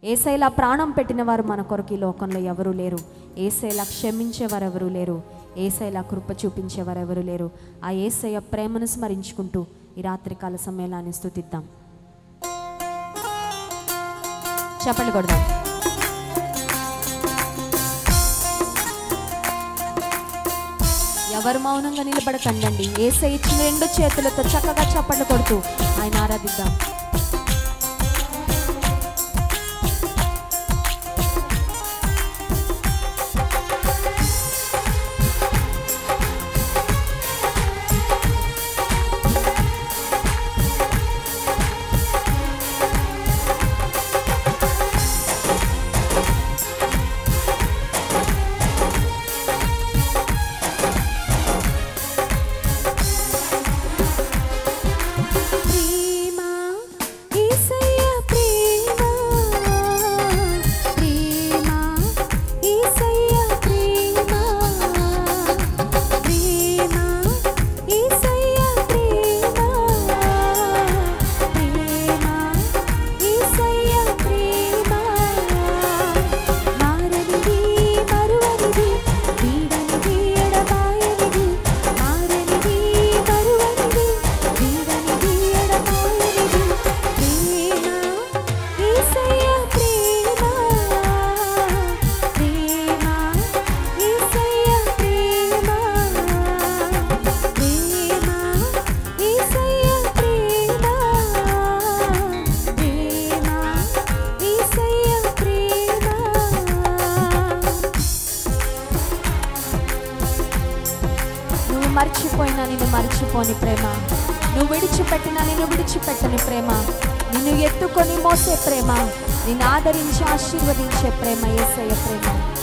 ఏసైలా ప్రాణం పెట్టిన వారు మన కొరకు ఈ లోకంలో ఎవరూ లేరు ఏసైలా క్షమించేవారు ఎవరూ లేరు ఏసైలా కృప చూపించేవారు ఎవరూ లేరు ఆ ఏసయ్య ప్రేమను స్మరించుకుంటూ ఈ రాత్రికాల సమయాన్ని స్థుతిద్దాం చెప్పండి కొడదాం ఎవరు మౌనంగా నిలబడకండి ఏసై ఇచ్చిన రెండు చేతులతో చక్కగా చప్పట్లు కొడుతూ ఆయన ఆరాధిద్దాం ప్రేమ యేసయ్య ప్రేమ ప్రేమ యేసయ్య ప్రేమ ప్రేమ యేసయ్య ప్రేమ ప్రేమ యేసయ్య ప్రేమ మారనిది మరువనిది వీడనిది ఎడబాయనిది మారనిది మరువనిది వీడనిది ఎడబాయనిది ప్రేమ యేసయ్య ప్రేమ ప్రేమ యేసయ్య ప్రేమ ప్రేమ యేసయ్య ప్రేమ ప్రేమ యేసయ్య ప్రేమ నువ్వు మర్చిపోయినా నిన్ను మర్చిపోని ప్రేమ నువ్వు విడిచిపెట్టినా నిన్ను విడిచిపెట్టని ప్రేమ నిన్ను ఎత్తుకొని మోసే ప్రేమ నిన్ను ఆదరించి ఆశీర్వదించే ప్రేమ ఏసయ్య ప్రేమ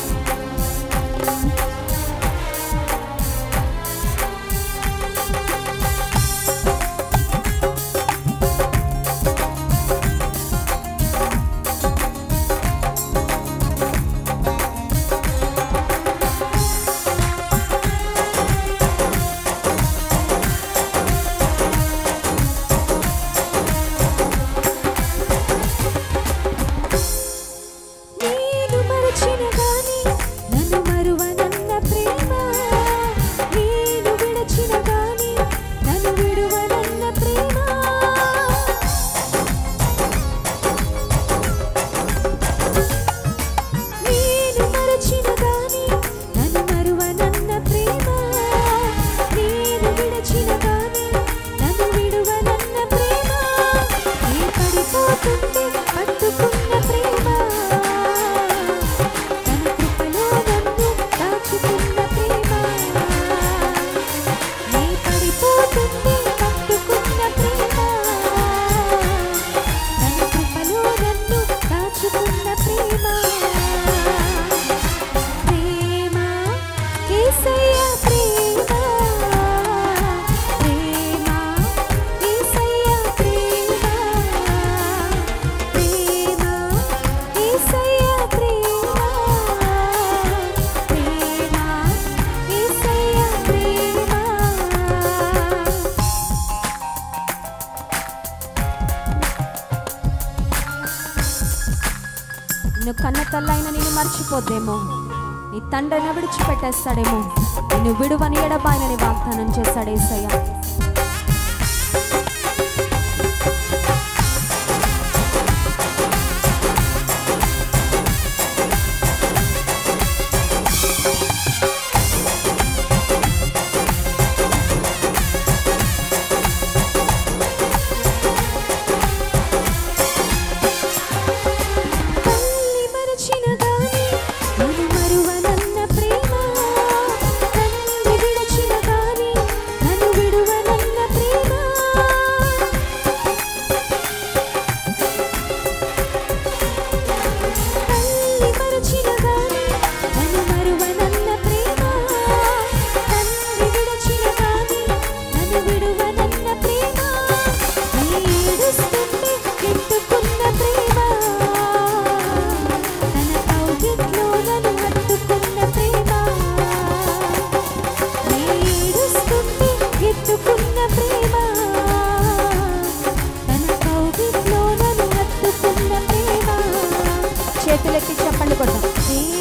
నేను మరచిన గాని నన్ను మరువనన్న ప్రేమ నేను విడచిన గాని నన్ను విడువనన్న ప్రేమ నేను మరచిన గాని నన్ను మరువనన్న ప్రేమ నేను విడచిన గాని నన్ను విడువనన్న ప్రేమ నీ పడిపోతుంటే పట్టుకున్న ప్రేమ తన కృపలో నన్ను దాచుకున్న ప్రేమ నీ పడిపోతుంటే పట్టుకున్న ప్రేమ తన కృపలో నన్ను దాచుకున్న ప్రేమ ప్రేమ యేసయ్య ప్రేమ ప్రేమ యేసయ్య ప్రేమ ప్రేమ యేసయ్య ప్రేమ ప్రేమ యేసయ్య ప్రేమ నిన్ను కన్న తల్లైన నిన్ను మర్చిపోద్దేమో నీ తండ్రిని విడిచిపెట్టేస్తాడేమో నిన్ను విడువని ఎడబాయనని వాగ్దానం చేశాడు ఏసయ్య తల్లి మరచిన గాని నన్ను మరువనన్న ప్రేమ తండ్రి విడచిన గాని నన్ను విడువనన్న చేతులెత్తి చెప్పండి కొడదాం నీ